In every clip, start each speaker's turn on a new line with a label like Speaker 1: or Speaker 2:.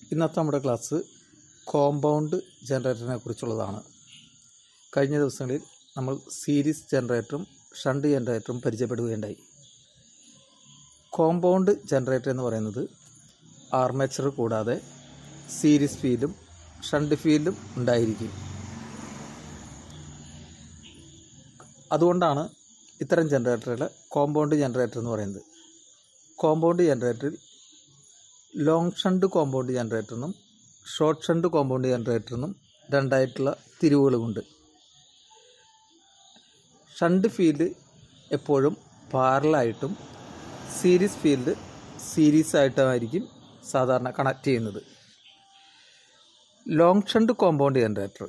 Speaker 1: ഇന്നത്തെ നമ്മുടെ class compound ജനറേറ്ററിനെ കുറിച്ചുള്ളതാണ് കഴിഞ്ഞ ദിവസങ്ങളിൽ നമ്മൾ സീരീസ് ജനറേറ്ററും ഷണ്ട് ജനറേറ്ററും പരിചയപ്പെടുകയുണ്ടായി കോമ്പൗണ്ട് ജനറേറ്റർ എന്ന് പറയുന്നത് ആർമേച്ചർ കൂടാതെ സീരീസ് ഫീൽഡും ഷണ്ട് ഫീൽഡും ഉണ്ടായിരിക്കും അതുകൊണ്ടാണ് ഇത്തരം ജനറേറ്ററുകളെ കോമ്പൗണ്ട് ജനറേറ്റർ എന്ന് പറയുന്നത് കോമ്പൗണ്ട് ജനറേറ്ററിൽ ലോങ് ഷണ്ട് കോമ്പൗണ്ട് ജനറേറ്ററിനും ഷോർട്ട് ഷണ്ട് കോമ്പൗണ്ട് ജനറേറ്ററിനും രണ്ടായിട്ടുള്ള തിരിവുകളുമുണ്ട് ഷണ്ട് ഫീൽഡ് എപ്പോഴും പാരലായിട്ടും സീരീസ് ഫീൽഡ് സീരീസ് ആയിട്ടുമായിരിക്കും സാധാരണ കണക്ട് ചെയ്യുന്നത് long shunt compound generator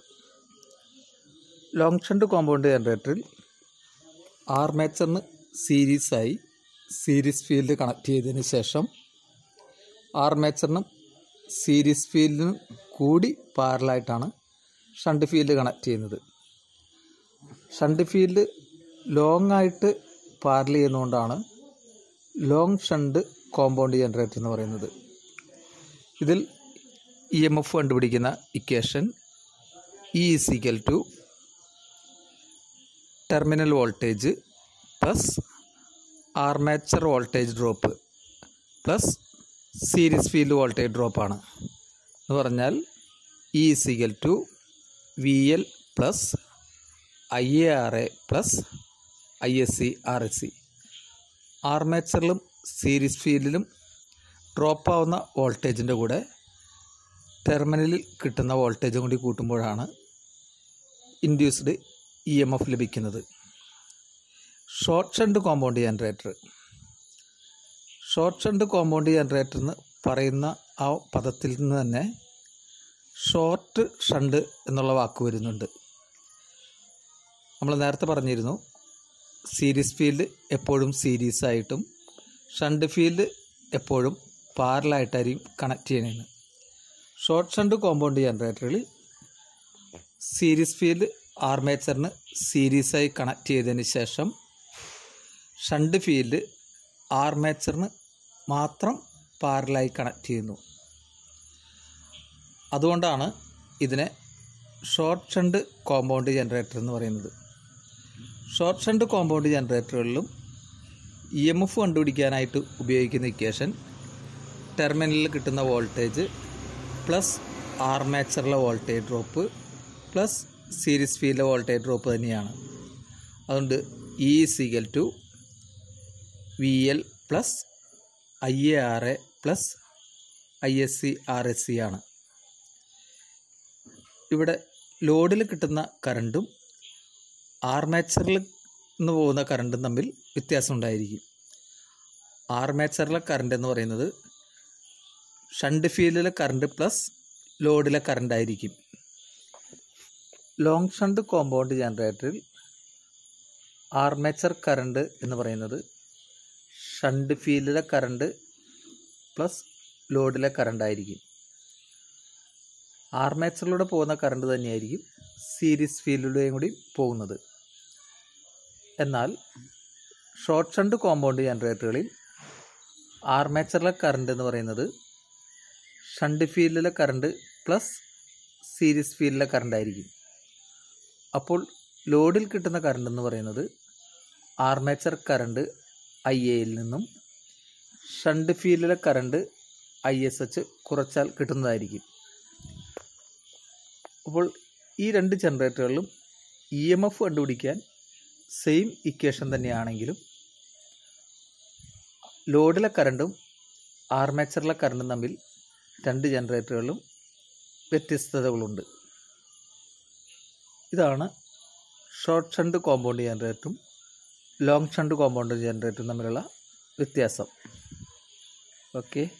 Speaker 1: long shunt compound ജനറേറ്ററിൽ ആർമേച്ചറിന് സീരീസായി സീരീസ് ഫീൽഡ് കണക്ട് ചെയ്തതിന് ശേഷം ആർമേച്ചറിനും സീരീസ് ഫീൽഡിനും കൂടി പാരലായിട്ടാണ് ഷണ്ട് ഫീൽഡ് കണക്ട് ചെയ്യുന്നത് ഷണ്ട് ഫീൽഡ് ലോങ് ആയിട്ട് പാരൽ ചെയ്യുന്നതുകൊണ്ടാണ് ലോങ് ഷണ്ട് കോമ്പൗണ്ട് ജനറേറ്റർ എന്ന് പറയുന്നത് ഇതിൽ ഇ എം എഫ് കണ്ടുപിടിക്കുന്ന equation E is equal two terminal voltage plus armature voltage drop plus series field voltage ഡ്രോപ്പാണ് എന്ന് പറഞ്ഞാൽ E is equal to V L plus I A R A plus I S C R S C ആർമേച്ചറിലും series ഫീൽഡിലും drop ആവുന്ന വോൾട്ടേജിൻ്റെ കൂടെ ടെർമിനലിൽ കിട്ടുന്ന വോൾട്ടേജും കൂടി കൂട്ടുമ്പോഴാണ് ഇൻഡ്യൂസ്ഡ് ഇ എം എഫ് ലഭിക്കുന്നത് short shunt compound generator short shunt compound generator എന്ന് പറയുന്ന ആ പദത്തിൽ നിന്ന് തന്നെ ഷോർട്ട് ഷണ്ട് എന്നുള്ള വാക്ക് വരുന്നുണ്ട് നമ്മൾ നേരത്തെ പറഞ്ഞിരുന്നു സീരീസ് ഫീൽഡ് എപ്പോഴും സീരീസ് ആയിട്ടും ഷണ്ട് ഫീൽഡ് എപ്പോഴും പാരലായിട്ടായിരിക്കും കണക്ട് ചെയ്യണമെന്ന് ഷോർട്ട് ഷണ്ട് കോമ്പൗണ്ട് ജനറേറ്ററിൽ സീരീസ് ഫീൽഡ് ആർമേച്ചറിന് സീരീസായി കണക്ട് ചെയ്തതിന് ശേഷം ഷണ്ട് ഫീൽഡ് ആർമേച്ചറിന് മാത്രം പാരലായി കണക്ട് ചെയ്യുന്നു അതുകൊണ്ടാണ് ഇതിനെ ഷോർട്ട് ഷണ്ട് കോമ്പൗണ്ട് ജനറേറ്റർ എന്ന് പറയുന്നത് ഷോർട്ട് ഷണ്ട് കോമ്പൗണ്ട് ജനറേറ്ററുകളിലും ഇ എം എഫ് കണ്ടുപിടിക്കാനായിട്ട് ഉപയോഗിക്കുന്ന ഇക്വേഷൻ ടെർമിനലിൽ കിട്ടുന്ന വോൾട്ടേജ് പ്ലസ് ആർമേച്ചറിലെ വോൾട്ടേജ് ഡ്രോപ്പ് പ്ലസ് സീരീസ് ഫീൽഡിലെ വോൾട്ടേജ് ഡ്രോപ്പ് തന്നെയാണ് അതുകൊണ്ട് E is equal to V L plus I A R A plus I S C R S C ആണ് ഇവിടെ ലോഡിൽ കിട്ടുന്ന കറണ്ടും ആർമേച്ചറിൽ നിന്ന് പോകുന്ന കറണ്ടും തമ്മിൽ വ്യത്യാസം ഉണ്ടായിരിക്കും ആർമേച്ചറിലെ കറണ്ട് എന്ന് പറയുന്നത് ഷണ്ട് ഫീൽഡിലെ കറണ്ട് പ്ലസ് ലോഡിലെ കറണ്ട് ആയിരിക്കും ലോങ് ഷണ്ട് കോമ്പൗണ്ട് ജനറേറ്ററിൽ ആർമേച്ചർ കറണ്ട് എന്ന് പറയുന്നത് ഷണ്ട് ഫീൽഡിലെ കറണ്ട് പ്ലസ് ലോഡിലെ കറണ്ട് ആയിരിക്കും ആർമേച്ചറിലൂടെ പോകുന്ന കറണ്ട് തന്നെയായിരിക്കും സീരീസ് ഫീൽഡിലൂടെയും കൂടി പോകുന്നത് എന്നാൽ ഷോർട്ട് ഷണ്ട് കോമ്പൗണ്ട് ജനറേറ്ററുകളിൽ ആർമേച്ചറിലെ കറണ്ട് എന്ന് പറയുന്നത് ഷണ്ട് ഫീൽഡിലെ കറണ്ട് പ്ലസ് സീരീസ് ഫീൽഡിലെ കറണ്ട് ആയിരിക്കും അപ്പോൾ ലോഡിൽ കിട്ടുന്ന കറണ്ട് എന്ന് പറയുന്നത് ആർമേച്ചർ കറണ്ട് ഐ എയിൽ നിന്നും ഷണ്ട് ഫീൽഡിലെ കറണ്ട് ഐ എസ് എച്ച് കുറച്ചാൽ കിട്ടുന്നതായിരിക്കും അപ്പോൾ ഈ രണ്ട് ജനറേറ്ററുകളിലും ഇ എം എഫ് കണ്ടുപിടിക്കാൻ സെയിം ഇക്വേഷൻ തന്നെയാണെങ്കിലും ലോഡിലെ കറണ്ടും ആർമേച്ചറിലെ കറണ്ടും തമ്മിൽ രണ്ട് ജനറേറ്ററുകളിലും വ്യത്യസ്തതകളുണ്ട് ഇതാണ് ഷോർട്ട് ഷണ്ട് കോമ്പൗണ്ട് ജനറേറ്ററും ലോങ് ഷണ്ട് കോമ്പൗണ്ട് ജനറേറ്ററും തമ്മിലുള്ള വ്യത്യാസം ഓക്കെ